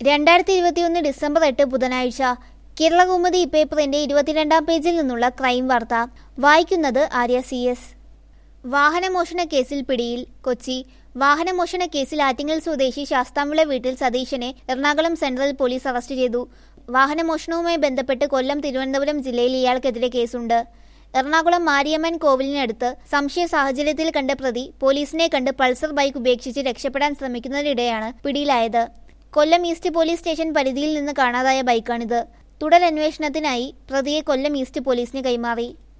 രണ്ടായിരത്തി ഇരുപത്തിയൊന്ന് ഡിസംബർ എട്ട് ബുധനാഴ്ച കേരളകൗമുദി പേപ്പറിന്റെ ഇരുപത്തിരണ്ടാം പേജിൽ നിന്നുള്ള ക്രൈം വാർത്ത വായിക്കുന്നത് ആര്യ സി എസ് വാഹനമോഷണ കേസിൽ പിടിയിൽ കൊച്ചി വാഹനമോഷണ കേസിൽ ആറ്റിങ്ങൽ സ്വദേശി ശാസ്താംവിള വീട്ടിൽ സതീശനെ എറണാകുളം സെൻട്രൽ പോലീസ് അറസ്റ്റ് ചെയ്തു വാഹനമോഷണവുമായി ബന്ധപ്പെട്ട് കൊല്ലം തിരുവനന്തപുരം ജില്ലയിൽ ഇയാൾക്കെതിരെ കേസുണ്ട് എറണാകുളം മാരിയമ്മൻ കോവിലിനടുത്ത് സംശയ സാഹചര്യത്തിൽ കണ്ട പ്രതി പോലീസിനെ കണ്ട് പൾസർ ബൈക്ക് ഉപേക്ഷിച്ച് രക്ഷപ്പെടാൻ ശ്രമിക്കുന്നതിനിടെയാണ് പിടിയിലായത് കൊല്ലം ഈസ്റ്റ് പോലീസ് സ്റ്റേഷൻ പരിധിയിൽ നിന്ന് കാണാതായ ബൈക്കാണിത് തുടരന്വേഷണത്തിനായി പ്രതിയെ കൊല്ലം ഈസ്റ്റ് പോലീസിന് കൈമാറി